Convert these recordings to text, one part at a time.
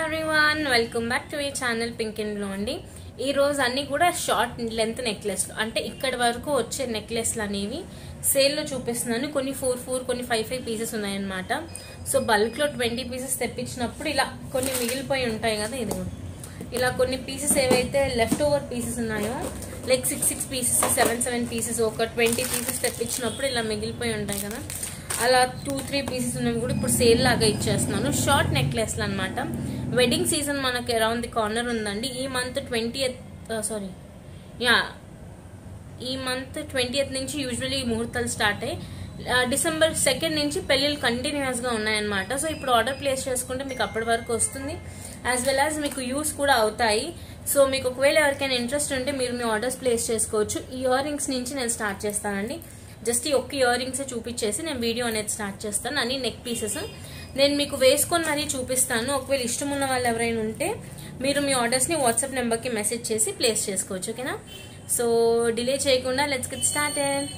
Everyone welcome back to ఈ channel pink and blue అండి ఈ రోజు అన్ని కూడా షార్ట్ లెంత్ నెక్లెస్లు అంటే ఇక్కడి వరకు వచ్చే నెక్లెస్లు అనేవి సేల్లో చూపిస్తున్నాను కొన్ని ఫోర్ ఫోర్ కొన్ని ఫైవ్ ఫైవ్ పీసెస్ ఉన్నాయన్నమాట సో బల్క్లో ట్వంటీ పీసెస్ తెప్పించినప్పుడు ఇలా కొన్ని మిగిలిపోయి ఉంటాయి కదా ఇది కూడా. ఇలా కొన్ని పీసెస్ ఏవైతే లెఫ్ట్ ఓవర్ పీసెస్ ఉన్నాయో like six six pieces seven seven pieces ఒక ట్వంటీ పీసెస్ తెప్పించినప్పుడు ఇలా మిగిలిపోయి ఉంటాయి కదా అలా టూ త్రీ పీసెస్ ఉన్నవి కూడా ఇప్పుడు సేల్ లాగా ఇచ్చేస్తున్నాను షార్ట్ నెక్లెస్లు అనమాట వెడ్డింగ్ సీజన్ మనకి అరౌండ్ ది కార్నర్ ఉందండి ఈ మంత్ ట్వంటీ సారీ యా ఈ మంత్ ట్వంటీ నుంచి యూజువల్లీ ముహూర్తాలు స్టార్ట్ అయ్యి ఆ, డిసెంబర్ సెకండ్ నుంచి పెళ్ళిళ్ళు కంటిన్యూస్ గా ఉన్నాయన్నమాట సో ఇప్పుడు ఆర్డర్ ప్లేస్ చేసుకుంటే మీకు అప్పటి వరకు వస్తుంది యాజ్ వెల్ యాజ్ మీకు యూస్ కూడా అవుతాయి సో మీకు ఒకవేళ ఎవరికైనా ఇంట్రెస్ట్ ఉంటే మీరు మీ ఆర్డర్స్ ప్లేస్ చేసుకోవచ్చు ఈ ఇయర్ రింగ్స్ నుంచి నేను స్టార్ట్ చేస్తానండి జస్ట్ ఈ ఒక్క ఇయర్ రింగ్స్ చూపించేసి నేను వీడియో అనేది స్టార్ట్ చేస్తాను అన్ని నెక్ పీసెస్ నేను మీకు వేసుకొని మరీ చూపిస్తాను ఒకవేళ ఇష్టం ఉన్న వాళ్ళు ఎవరైనా ఉంటే మీరు మీ ఆర్డర్స్ని వాట్సాప్ నెంబర్కి మెసేజ్ చేసి ప్లేస్ చేసుకోవచ్చు ఓకేనా సో డిలే చేయకుండా లెట్స్ గెట్ స్టార్టెడ్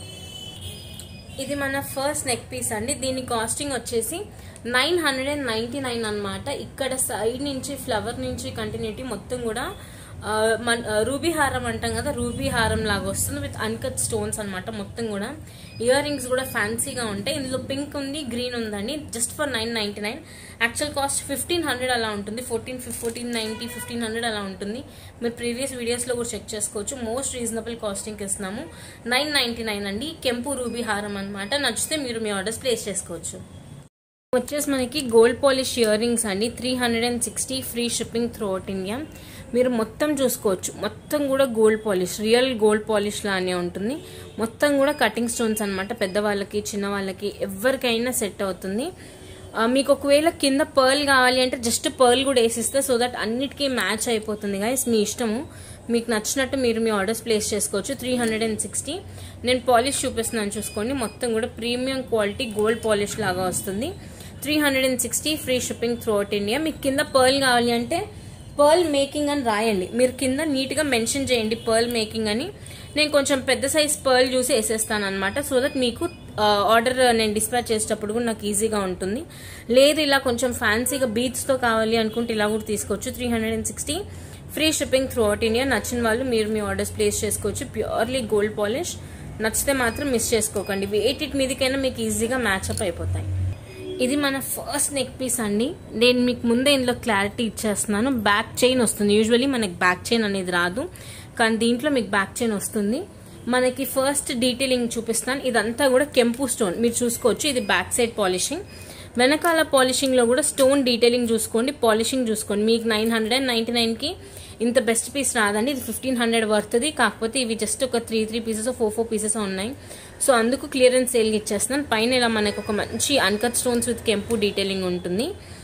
ఇది మన ఫస్ట్ నెక్ పీస్ అండి దీని కాస్టింగ్ వచ్చేసి nine hundred and ninety nine అనమాట ఇక్కడ సైడ్ నుంచి ఫ్లవర్ నుంచి కంటిన్యూటీ మొత్తం కూడా ఆ, మన ఆ, రూబీ హారం అంటాం కదా రూబీ హారం లాగా వస్తుంది విత్ అన్కట్ స్టోన్స్ అన్నమాట మొత్తం కూడా ఇయర్ రింగ్స్ కూడా ఫ్యాన్సీగా ఉంటాయి ఇందులో పింక్ ఉంది గ్రీన్ ఉందండి just for nine ninety nine actual cost fifteen hundred అలా ఉంటుంది fourteen fourteen ninety fifteen hundred అలా ఉంటుంది మీరు ప్రీవియస్ వీడియోస్లో కూడా చెక్ చేసుకోవచ్చు మోస్ట్ రీజనబుల్ కాస్టింగ్కి ఇస్తున్నాము నైన్ నైన్టీ నైన్ అండి కెంపు రూబీ హారం అనమాట నచ్చితే మీరు మీ ఆర్డర్స్ ప్లేస్ చేసుకోవచ్చు వచ్చేసి మనకి గోల్డ్ పాలిష్ ఇయర్ రింగ్స్ అండి three hundred and sixty free shipping throughout India మీరు మొత్తం చూసుకోవచ్చు మొత్తం కూడా gold polish real gold polish లానే ఉంటుంది మొత్తం కూడా కటింగ్ స్టోన్స్ అనమాట పెద్దవాళ్ళకి చిన్నవాళ్ళకి ఎవరికైనా సెట్ అవుతుంది ఆ, మీకు ఒకవేళ కింద పర్ల్ కావాలి అంటే జస్ట్ పర్ల్ కూడా వేసిస్తే సో దట్ అన్నిటికీ మ్యాచ్ అయిపోతుంది గాయస్ మీ ఇష్టము మీకు నచ్చినట్టు మీరు మీ ఆర్డర్స్ ప్లేస్ చేసుకోవచ్చు త్రీ హండ్రెడ్ అండ్ సిక్స్టీ నేను పాలిష్ చూపిస్తున్నాను చూసుకోండి మొత్తం కూడా ప్రీమియం క్వాలిటీ గోల్డ్ పాలిష్ లాగా వస్తుంది three hundred and sixty free shipping throughout India మీకు కింద పర్ల్ కావాలి అంటే పర్ల్ మేకింగ్ అని రాయండి మీరు కింద నీట్గా మెన్షన్ చేయండి పర్ల్ మేకింగ్ అని నేను కొంచెం పెద్ద సైజ్ పర్ల్ చూసి వేసేస్తాను అనమాట సో దట్ మీకు ఆర్డర్ నేను డిస్పాచ్ చేసేటప్పుడు కూడా నాకు ఈజీగా ఉంటుంది లేదు ఇలా కొంచెం ఫ్యాన్సీగా బీచ్తో కావాలి అనుకుంటే ఇలా కూడా తీసుకోవచ్చు three hundred and sixty free shipping throughout India నచ్చిన వాళ్ళు మీరు మీ ఆర్డర్స్ ప్లేస్ చేసుకోవచ్చు ప్యూర్లీ గోల్డ్ పాలిష్ నచ్చితే మాత్రం మిస్ చేసుకోకండి వెయిట్ మీదకైనా మీకు ఈజీగా మ్యాచ్అప్ అయిపోతాయి ఇది మన ఫస్ట్ నెక్ పీస్ అండి నేను మీకు ముందే ఇందులో క్లారిటీ ఇచ్చేస్తున్నాను బ్యాక్ చైన్ వస్తుంది యూజువలీ మనకి బ్యాక్ చైన్ అనేది రాదు కానీ దీంట్లో మీకు బ్యాక్ చైన్ వస్తుంది మనకి ఫస్ట్ డీటెయిలింగ్ చూపిస్తాను ఇదంతా కూడా కెంపు స్టోన్ మీరు చూసుకోవచ్చు ఇది బ్యాక్ సైడ్ పాలిషింగ్ వెనకాల పాలిషింగ్ లో కూడా స్టోన్ డీటెయిలింగ్ చూసుకోండి పాలిషింగ్ చూసుకోండి మీకు nine hundred and ninety nine కి ఇంత బెస్ట్ పీస్ రాదండి ఇది ఫిఫ్టీన్ హండ్రెడ్ వర్త్ది కాకపోతే ఇవి జస్ట్ ఒక three three pieces four four pieces ఉన్నాయి సో అందుకు క్లియరెన్స్ సేల్ ఇచ్చేస్తున్నాను పైన ఇలా మనకు ఒక మంచి అన్కట్ స్టోన్స్ విత్ కెంపు డీటెయిలింగ్ ఉంటుంది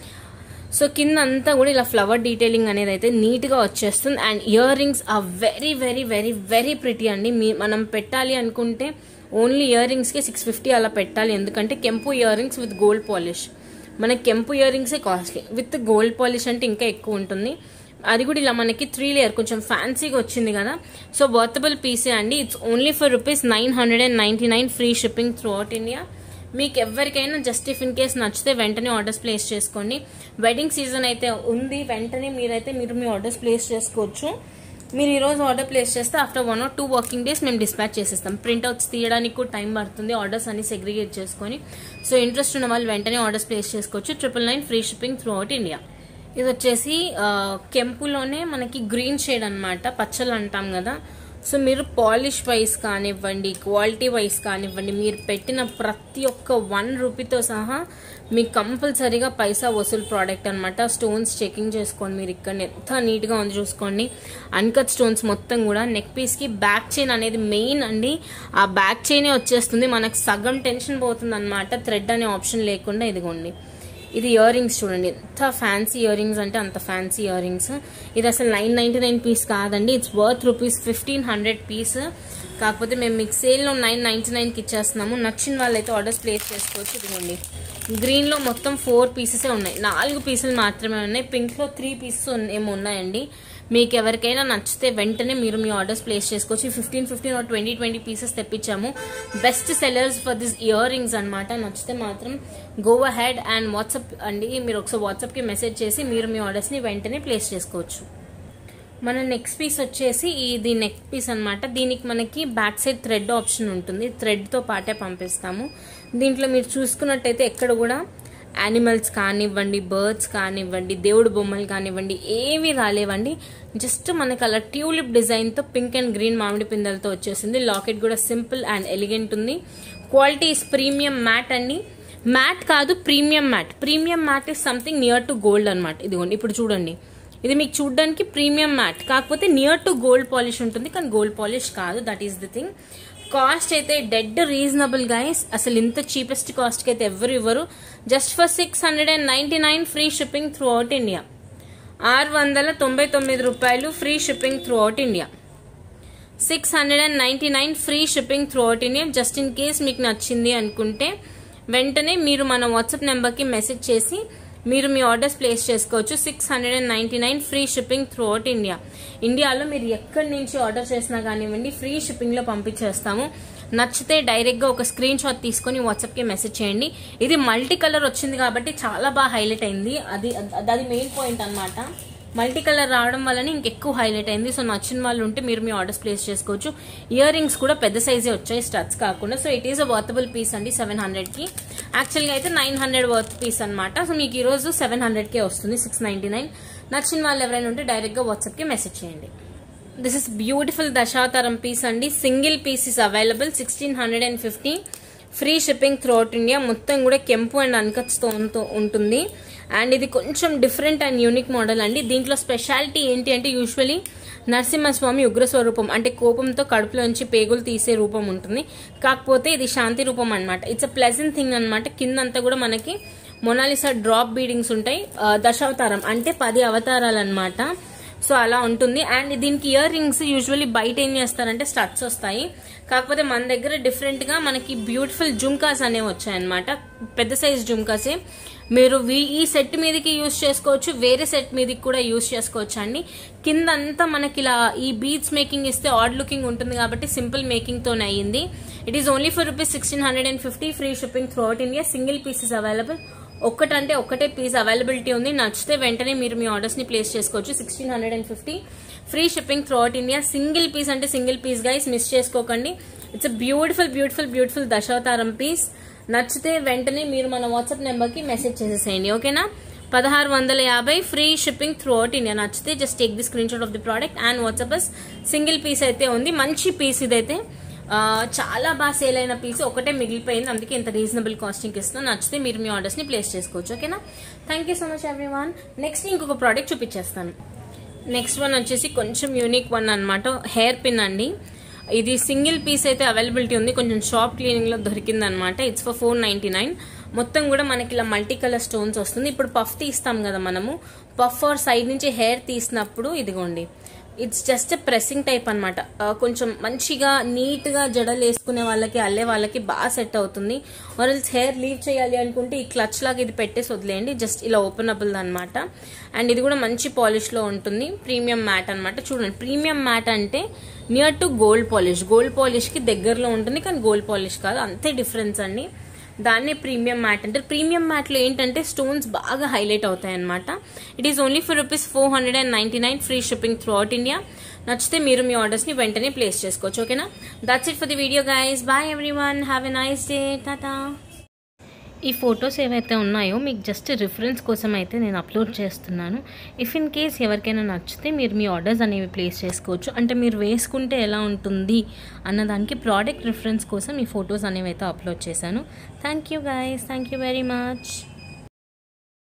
సో కింద అంతా కూడా ఇలా ఫ్లవర్ డీటెయిలింగ్ అనేది అయితే నీట్ గా వచ్చేస్తుంది and earrings are very very very very pretty అండి మీ మనం పెట్టాలి అనుకుంటే ఓన్లీ ఇయర్ రింగ్స్ కి సిక్స్ ఫిఫ్టీ అలా పెట్టాలి ఎందుకంటే కెంపు earrings with gold polish మనకి కెంపు ఇయర్ రింగ్సే కాస్ట్లీ విత్ గోల్డ్ పాలిష్ అంటే ఇంకా ఎక్కువ ఉంటుంది అది కూడా ఇలా మనకి త్రీ లేయర్ కొంచెం ఫ్యాన్సీగా వచ్చింది కదా సో వర్తబుల్ పీసే అండి it's only for rupees nine hundred and ninety nine free shipping throughout India మీకు ఎవరికైనా జస్ట్ ఇఫ్ ఇన్ కేస్ నచ్చితే వెంటనే ఆర్డర్స్ ప్లేస్ చేసుకోండి వెడ్డింగ్ సీజన్ అయితే ఉంది వెంటనే మీరైతే మీరు మీ ఆర్డర్స్ ప్లేస్ చేసుకోవచ్చు మీరు ఈ రోజు ఆర్డర్ ప్లేస్ చేస్తే after one or two working days మేము డిస్పాచ్ చేసేస్తాం ప్రింట్అవుట్స్ తీయడానికి కూడా టైం పడుతుంది ఆర్డర్స్ అన్ని సెగ్రిగేట్ చేసుకొని సో ఇంట్రెస్ట్ ఉన్న వాళ్ళు వెంటనే ఆర్డర్స్ ప్లేస్ చేసుకోవచ్చు triple nine free shipping throughout India ఇది వచ్చేసి ఆ, కెంపులోనే మనకి గ్రీన్ షేడ్ అన్నమాట పచ్చలు అంటాం కదా సో మీరు పాలిష్ వైస్ కానివ్వండి క్వాలిటీ వైస్ కానివ్వండి మీరు పెట్టిన ప్రతి ఒక్క వన్ రూపీతో సహా మీకు కంపల్సరీగా పైసా వసూలు ప్రోడక్ట్ అనమాట స్టోన్స్ చెకింగ్ చేసుకోండి మీరు ఇక్కడ ఎంత నీట్గా ఉంది చూసుకోండి అన్కట్ స్టోన్స్ మొత్తం కూడా నెక్ పీస్కి బ్యాక్ చైన్ అనేది మెయిన్ అండి ఆ బ్యాక్ చైనే వచ్చేస్తుంది మనకు సగం టెన్షన్ పోతుంది అనమాట థ్రెడ్ అనే ఆప్షన్ లేకుండా ఇదిగోండి ఇది ఇయర్ రింగ్స్ చూడండి ఎంత ఫ్యాన్సీ ఇయర్ రింగ్స్ అంటే అంత ఫ్యాన్సీ ఇయర్ రింగ్స్ ఇది అసలు నైన్ నైన్టీ నైన్ పీస్ కాదండి it's worth rupees fifteen hundred piece కాకపోతే మేము మీకు సేల్లో నైన్ నైన్టీ నైన్కి ఇచ్చేస్తున్నాము నచ్చిన వాళ్ళైతే ఆర్డర్స్ ప్లేస్ చేసుకోవచ్చు ఇదిగోండి గ్రీన్లో మొత్తం ఫోర్ పీసెసే ఉన్నాయి నాలుగు పీసులు మాత్రమే ఉన్నాయి పింక్లో త్రీ పీసెస్ ఏమో ఉన్నాయండి మీకు ఎవరికైనా నచ్చితే వెంటనే మీరు మీ ఆర్డర్స్ ప్లేస్ చేసుకోవచ్చు fifteen fifteen or twenty twenty pieces తెప్పించాము best sellers for this earrings అనమాట నచ్చితే మాత్రం గో హెడ్ అండ్ వాట్సాప్ అండి మీరు ఒకసారి వాట్సాప్కి మెసేజ్ చేసి మీరు మీ ఆర్డర్స్ని వెంటనే ప్లేస్ చేసుకోవచ్చు మన నెక్స్ట్ పీస్ వచ్చేసి ఇది నెక్ పీస్ అనమాట దీనికి మనకి బ్యాక్ సైడ్ థ్రెడ్ ఆప్షన్ ఉంటుంది థ్రెడ్తో పాటే పంపిస్తాము దీంట్లో మీరు చూసుకున్నట్టయితే ఎక్కడ కూడా యానిమల్స్ కానివ్వండి బర్డ్స్ కానివ్వండి దేవుడు బొమ్మలు కానివ్వండి ఏవి రాలేవండి జస్ట్ మనకి అలా ట్యూలిప్ డిజైన్తో పింక్ అండ్ గ్రీన్ మామిడి పిందెలతో వచ్చేసింది లాకెట్ కూడా సింపుల్ అండ్ ఎలిగెంట్ ఉంది క్వాలిటీ ఇస్ ప్రీమియం మ్యాట్ అండి మ్యాట్ కాదు premium matte premium matte is something near to gold అనమాట ఇదిగోండి ఇప్పుడు చూడండి ఇది మీకు చూడడానికి ప్రీమియం మ్యాట్ కాకపోతే నియర్ టు గోల్డ్ పాలిష్ ఉంటుంది కానీ గోల్డ్ పాలిష్ కాదు that is the thing cost అయితే డెడ్ రీజనబుల్ గైస్ అసలు ఇంత చీపెస్ట్ కాస్ట్కి అయితే ఎవరు ఇవ్వరు just for six hundred and ninety nine free shipping throughout India ఆరు వందల తొంభై తొమ్మిది రూపాయలు free shipping throughout India six hundred and ninety nine free shipping throughout India just in case మీకు నచ్చింది అనుకుంటే వెంటనే మీరు మన వాట్సాప్ నెంబర్కి మెసేజ్ చేసి మీరు మీ ఆర్డర్స్ ప్లేస్ చేసుకోవచ్చు six hundred and ninety nine free shipping throughout India ఇండియాలో మీరు ఎక్కడి నుంచి ఆర్డర్ చేసినా కానివ్వండి ఫ్రీ షిప్పింగ్లో పంపించేస్తాము నచ్చితే డైరెక్ట్గా ఒక స్క్రీన్ షాట్ తీసుకొని వాట్సాప్కి మెసేజ్ చేయండి ఇది మల్టీ కలర్ వచ్చింది కాబట్టి చాలా బాగా హైలైట్ అయింది అది అది మెయిన్ పాయింట్ అనమాట మల్టీ కలర్ రావడం వల్లనే ఇంకెక్కువ హైలైట్ అయింది సో నచ్చిన వాళ్ళు ఉంటే మీరు మీ ఆర్డర్స్ ప్లేస్ చేసుకోవచ్చు ఇయర్ రింగ్స్ కూడా పెద్ద సైజే వచ్చాయి స్టడ్స్ కాకుండా so it is a worthable piece అండి సెవెన్ హండ్రెడ్కి యాక్చువల్గా అయితే నైన్ హండ్రెడ్ వర్త్ పీస్ అనమాట సో మీకు ఈరోజు సెవెన్ హండ్రెడ్కే వస్తుంది సిక్స్ నైన్టీ నైన్ నచ్చిన వాళ్ళు ఎవరైనా ఉంటే డైరెక్ట్గా వాట్సాప్కి మెసేజ్ చేయండి this is beautiful Dashavataram piece అండి single piece is available sixteen hundred and fifty free shipping throughout India మొత్తం కూడా కెంపు అండ్ అన్కట్ స్టోన్తో ఉంటుంది అండ్ ఇది కొంచెం డిఫరెంట్ అండ్ యూనిక్ మోడల్ అండి దీంట్లో స్పెషాలిటీ ఏంటి అంటే యూజువలీ నరసింహస్వామి ఉగ్ర స్వరూపం అంటే కోపంతో కడుపులోంచి పేగులు తీసే రూపం ఉంటుంది కాకపోతే ఇది శాంతి రూపం అనమాట ఇట్స్ అ ప్లెజెంట్ థింగ్ అనమాట కిందంతా కూడా మనకి మొనాలిసా డ్రాప్ బీడింగ్స్ ఉంటాయి దశావతారం అంటే పది అవతారాలు అనమాట సో అలా ఉంటుంది అండ్ దీనికి ఇయర్ రింగ్స్ యూజువల్లీ బయట ఏం చేస్తారంటే స్టడ్స్ వస్తాయి కాకపోతే మన దగ్గర డిఫరెంట్ గా మనకి బ్యూటిఫుల్ జుమ్కాస్ అనేవి వచ్చాయన్నమాట పెద్ద సైజ్ జుమ్కాసే మీరు ఈ సెట్ మీదకి యూస్ చేసుకోవచ్చు వేరే సెట్ మీదకి కూడా యూస్ చేసుకోవచ్చు అండి కింద అంతా మనకి ఇలా ఈ బీడ్స్ మేకింగ్ ఇస్తే ఆడ్ లుకింగ్ ఉంటుంది కాబట్టి సింపుల్ మేకింగ్ తోనే అయ్యింది it is only for rupees sixteen hundred and fifty free shipping throughout India single pieces available ఒక్కటంటే ఒక్కటే పీస్ అవైలబిలిటీ ఉంది నచ్చితే వెంటనే మీరు మీ ఆర్డర్స్ ని ప్లేస్ చేసుకోవచ్చు sixteen hundred and fifty free shipping throughout India single piece అంటే సింగిల్ పీస్ గైస్ మిస్ చేసుకోకండి it's beautiful beautiful beautiful Dashavataram piece నచ్చితే వెంటనే మీరు మన వాట్సాప్ నెంబర్కి మెసేజ్ చేసేసేయండి ఓకేనా పదహారు వందల యాభై free shipping throughout India నచ్చితే just take the screenshot of the product and WhatsApp single piece అయితే ఉంది మంచి పీస్ ఇదైతే చాలా బాగా సేల్ అయిన పీస్ ఒకటే మిగిలిపోయింది అందుకే ఇంత రీజనబుల్ కాస్టింగ్ ఇస్తున్నాను నచ్చితే మీరు మీ ఆర్డర్స్ ని ప్లేస్ చేసుకోవచ్చు ఓకేనా thank you so much everyone next ఇంకొక ప్రోడక్ట్ చూపించేస్తాను నెక్స్ట్ వన్ వచ్చేసి కొంచెం యూనిక్ వన్ అనమాట హెయిర్ పిన్ అండి ఇది సింగిల్ పీస్ అయితే అవైలబిలిటీ ఉంది కొంచెం షాప్ క్లీనింగ్ లో దొరికింది అనమాట it's for four ninety nine మొత్తం కూడా మనకి ఇలా మల్టీ కలర్ స్టోన్స్ వస్తుంది ఇప్పుడు పఫ్ తీస్తాం కదా మనము పఫ్ ఆర్ సైడ్ నుంచి హెయిర్ తీసినప్పుడు ఇదిగోండి ఇట్స్ జస్ట్ ప్రెస్సింగ్ టైప్ అనమాట కొంచెం మంచిగా నీట్ గా జడలు వేసుకునే వాళ్ళకి అల్లే వాళ్ళకి బాగా సెట్ అవుతుంది ఆర్ఎల్స్ హెయిర్ లీవ్ చేయాలి అనుకుంటే ఈ క్లచ్ లాగా ఇది పెట్టేసి వదిలేయండి జస్ట్ ఇలా ఓపెనబుల్ అనమాట అండ్ ఇది కూడా మంచి పాలిష్ లో ఉంటుంది ప్రీమియం మ్యాట్ అనమాట చూడండి ప్రీమియం మ్యాట్ అంటే near to gold polish gold polish కి దగ్గరలో ఉంటుంది కానీ గోల్డ్ పాలిష్ కాదు అంతే డిఫరెన్స్ అండి దాన్నే ప్రీమియం మ్యాట్ అంటే ప్రీమియం మ్యాట్లో ఏంటంటే స్టోన్స్ బాగా హైలైట్ అవుతాయి అనమాట it is only for rupees four hundred and ninety nine free shipping throughout India నచ్చితే మీరు మీ ఆర్డర్స్ని వెంటనే ప్లేస్ చేసుకోవచ్చు ఓకేనా that's it for the video guys bye everyone have a nice day tata ఈ ఫొటోస్ ఏవైతే ఉన్నాయో మీకు జస్ట్ రిఫరెన్స్ కోసం అయితే నేను అప్లోడ్ చేస్తున్నాను ఇఫ్ ఇన్ కేస్ ఎవరికైనా నచ్చితే మీరు మీ ఆర్డర్స్ అనేవి ప్లేస్ చేసుకోవచ్చు అంటే మీరు వేసుకుంటే ఎలా ఉంటుంది అన్నదానికి ప్రోడక్ట్ రిఫరెన్స్ కోసం ఈ ఫొటోస్ అనేవి అయితే అప్లోడ్ చేశాను thank you guys thank you very much